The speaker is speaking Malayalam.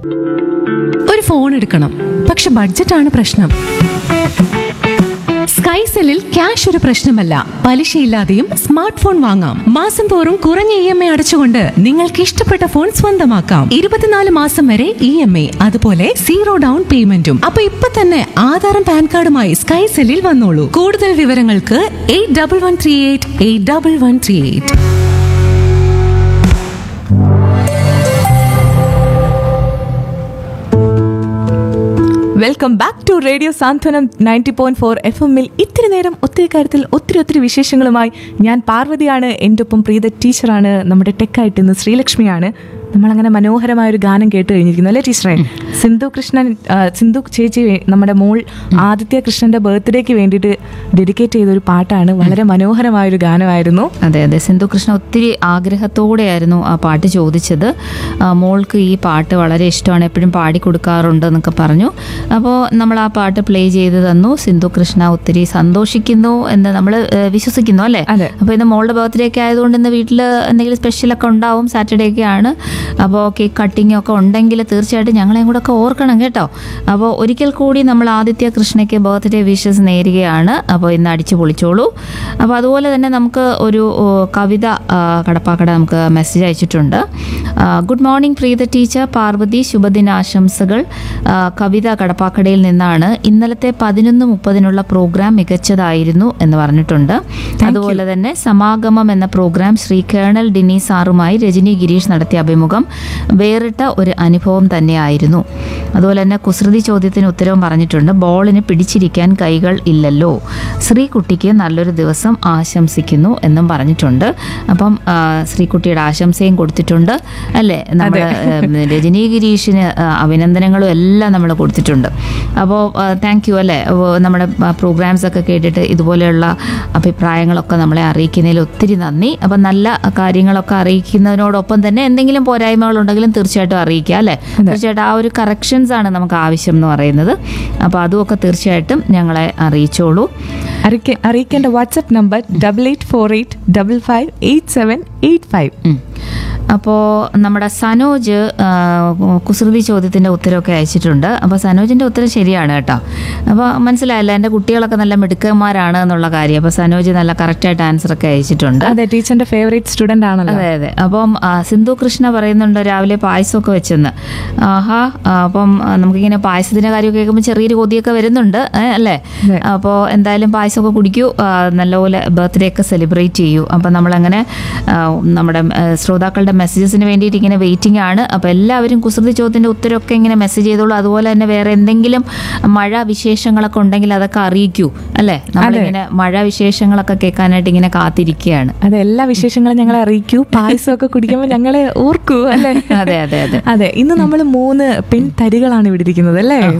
ഒരു ഫോൺ എടുക്കണം പക്ഷെ ബഡ്ജറ്റാണ് പ്രശ്നം സ്കൈസെല്ലിൽ ക്യാഷ് ഒരു പ്രശ്നമല്ല പലിശയില്ലാതെയും സ്മാർട്ട് ഫോൺ വാങ്ങാം മാസം തോറും കുറഞ്ഞ ഇ എം ഐ അടച്ചുകൊണ്ട് നിങ്ങൾക്ക് ഇഷ്ടപ്പെട്ട ഫോൺ സ്വന്തമാക്കാം ഇരുപത്തിനാല് മാസം വരെ ഇ എം ഐ അതുപോലെ സീറോ ഡൗൺ പേയ്മെന്റും അപ്പൊ ഇപ്പൊ തന്നെ ആധാറും പാൻ കാർഡുമായി സ്കൈസെല്ലിൽ വന്നോളൂ കൂടുതൽ വിവരങ്ങൾക്ക് eight double one three eight eight double one three eight welcome back to radio Santhwanam ninety point four F എമ്മിൽ ഇത്തിരി നേരം ഒത്തിരി കാര്യത്തിൽ ഒത്തിരി ഒത്തിരി വിശേഷങ്ങളുമായി ഞാൻ പാർവതിയാണ് എൻ്റെ ഒപ്പം പ്രീത ടീച്ചറാണ് നമ്മുടെ ടെക്കായിട്ട് ഇന്ന് ശ്രീലക്ഷ്മിയാണ് നമ്മളങ്ങനെ മനോഹരമായ ഒരു ഗാനം കേട്ട് കഴിഞ്ഞിരിക്കുന്നു അല്ലേ ടീച്ചറെ സിന്ധു കൃഷ്ണൻ ആ, സിന്ധു ചേച്ചി വേ- നമ്മുടെ മോൾ ആദിത്യ കൃഷ്ണന്റെ ബർത്ത്ഡേക്ക് വേണ്ടിയിട്ട് ഡെഡിക്കേറ്റ് ചെയ്ത ഒരു പാട്ടാണ് വളരെ മനോഹരമായ ഒരു ഗാനമായിരുന്നു അതെ അതെ സിന്ധു കൃഷ്ണ ഒത്തിരി ആഗ്രഹത്തോടെയായിരുന്നു ആ പാട്ട് ചോദിച്ചത് ആ, മോൾക്ക് ഈ പാട്ട് വളരെ ഇഷ്ടമാണ് എപ്പോഴും പാടി കൊടുക്കാറുണ്ട് എന്നൊക്കെ പറഞ്ഞു അപ്പോൾ നമ്മൾ ആ പാട്ട് പ്ലേ ചെയ്ത് തന്നു സിന്ധു കൃഷ്ണ ഒത്തിരി സന്തോഷിക്കുന്നു എന്ന് നമ്മൾ വിശ്വസിക്കുന്നു അല്ലേ അതെ. അപ്പോൾ ഇന്ന് മോളുടെ ബർത്ത്ഡേ ഒക്കെ ആയതുകൊണ്ട് ഇന്ന് വീട്ടിൽ എന്തെങ്കിലും സ്പെഷ്യലൊക്കെ ഉണ്ടാവും സാറ്റർഡേ ഒക്കെ ആണ് അപ്പോൾ കേക്ക് കട്ടിങ് ഒക്കെ ഉണ്ടെങ്കിൽ തീർച്ചയായിട്ടും ഞങ്ങളെയും കൂടെ ഒക്കെ ഓർക്കണം കേട്ടോ അപ്പോൾ ഒരിക്കൽ കൂടി നമ്മൾ ആദിത്യ കൃഷ്ണയ്ക്ക് ബർത്ത്ഡേ വിഷസ് നേരുകയാണ് അപ്പോൾ ഇന്ന് അടിച്ചു പൊളിച്ചോളൂ അപ്പോൾ അതുപോലെ തന്നെ നമുക്ക് ഒരു ഓ, കവിത ആ, കടപ്പാക്കട നമുക്ക് മെസ്സേജ് അയച്ചിട്ടുണ്ട് good morning Preetha teacher Parvathy ശുഭദിനാശംസകൾ ആ, കവിത കടപ്പാക്കടയിൽ നിന്നാണ് ഇന്നലത്തെ പതിനൊന്ന് മുപ്പതിനുള്ള പ്രോഗ്രാം മികച്ചതായിരുന്നു എന്ന് പറഞ്ഞിട്ടുണ്ട് അതുപോലെ തന്നെ സമാഗമം എന്ന പ്രോഗ്രാം ശ്രീ കേണൽ ഡിനി സാറുമായി രജനി ഗിരീഷ് നടത്തിയ അഭിമുഖം വേറിട്ട ഒരു അനുഭവം തന്നെയായിരുന്നു അതുപോലെ തന്നെ കുസൃതി ചോദ്യത്തിന് ഉത്തരവും പറഞ്ഞിട്ടുണ്ട് ബോളിന് പിടിച്ചിരിക്കാൻ കൈകൾ ഇല്ലല്ലോ ശ്രീകുട്ടിക്ക് നല്ലൊരു ദിവസം ആശംസിക്കുന്നു എന്നും പറഞ്ഞിട്ടുണ്ട് അപ്പം ആ, ശ്രീകുട്ടിയുടെ ആശംസയും കൊടുത്തിട്ടുണ്ട് അല്ലേ നമ്മൾ രജനി ഗിരീഷിന് ആ, അഭിനന്ദനങ്ങളും എല്ലാം നമ്മൾ കൊടുത്തിട്ടുണ്ട് അപ്പോൾ താങ്ക് യു അല്ലേ അപ്പോൾ നമ്മുടെ പ്രോഗ്രാംസ് ഒക്കെ കേട്ടിട്ട് ഇതുപോലെയുള്ള അഭിപ്രായങ്ങളൊക്കെ നമ്മളെ അറിയിക്കുന്നതിൽ ഒത്തിരി നന്ദി അപ്പം നല്ല കാര്യങ്ങളൊക്കെ അറിയിക്കുന്നതിനോടൊപ്പം തന്നെ എന്തെങ്കിലും പോരായ്മകളുണ്ടെങ്കിലും തീർച്ചയായിട്ടും അറിയിക്കുക അല്ലേ തീർച്ചയായിട്ടും ആ ഒരു കറക്ഷൻസ് ആണ് നമുക്ക് ആവശ്യം എന്ന് പറയുന്നത് അപ്പോൾ അതുമൊക്കെ തീർച്ചയായിട്ടും ഞങ്ങളെ അറിയിച്ചോളൂ അറിയിക്ക- അറിയിക്കേണ്ട WhatsApp number double eight four eight double five eight seven eight five അപ്പോൾ നമ്മുടെ സനോജ് ആ, കുസൃതി ചോദ്യത്തിൻ്റെ ഉത്തരവൊക്കെ അയച്ചിട്ടുണ്ട് അപ്പോൾ സനോജിൻ്റെ ഉത്തരം ശരിയാണ് കേട്ടോ അപ്പോൾ മനസ്സിലായല്ലോ എൻ്റെ കുട്ടികളൊക്കെ നല്ല മിടുക്കന്മാരാണ് എന്നുള്ള കാര്യം അപ്പോൾ സനോജ് നല്ല കറക്റ്റായിട്ട് ആൻസറൊക്കെ അയച്ചിട്ടുണ്ട് അതെ ടീച്ചറിന്റെ ഫേവറേറ്റ് സ്റ്റുഡന്റ് ആണല്ലോ അതെ അതെ അപ്പം ആ, സിന്ധു കൃഷ്ണ പറയുന്നുണ്ട് രാവിലെ പായസമൊക്കെ വെച്ചെന്ന് ആഹാ ആ, അപ്പം ആ, നമുക്കിങ്ങനെ പായസത്തിന്റെ കാര്യമൊക്കെ കേൾക്കുമ്പോൾ ചെറിയൊരു കൊതിയൊക്കെ വരുന്നുണ്ട് ഏ, അല്ലേ അതെ. അപ്പോൾ എന്തായാലും പായസമൊക്കെ കുടിക്കൂ ആ, നല്ലപോലെ ബർത്ത്ഡേ ഒക്കെ സെലിബ്രേറ്റ് ചെയ്യൂ അപ്പം നമ്മളങ്ങനെ ആ, നമ്മുടെ ആ, ശ്രോതാക്കളുടെ മെസ്സേജസിന് വേണ്ടിയിട്ട് ഇങ്ങനെ വെയിറ്റിംഗ് ആണ് അപ്പോൾ എല്ലാവരും കുസൃതി ചോദ്യത്തിൻ്റെ ഉത്തരമൊക്കെ ഇങ്ങനെ മെസ്സേജ് ചെയ്തോളൂ അതുപോലെ തന്നെ വേറെ എന്തെങ്കിലും മഴ വിശേഷങ്ങളൊക്കെ ഉണ്ടെങ്കിൽ അതൊക്കെ അറിയിക്കൂ അല്ലേ നമ്മളിങ്ങനെ മഴ വിശേഷങ്ങളൊക്കെ കേൾക്കാനായിട്ട് ഇങ്ങനെ കാത്തിരിക്കുകയാണ് അതെ എല്ലാ വിശേഷങ്ങളും ഞങ്ങളെ അറിയിക്കൂ പായസമൊക്കെ കുടിക്കുമ്പോൾ ഞങ്ങളെ ഓർക്കൂ അല്ലേ അതെ അതെ അതെ അതെ ഇന്ന് നമ്മൾ മൂന്ന് പെൺ തരികളാണ് ഇവിടെ ഇരിക്കുന്നത് അല്ലേ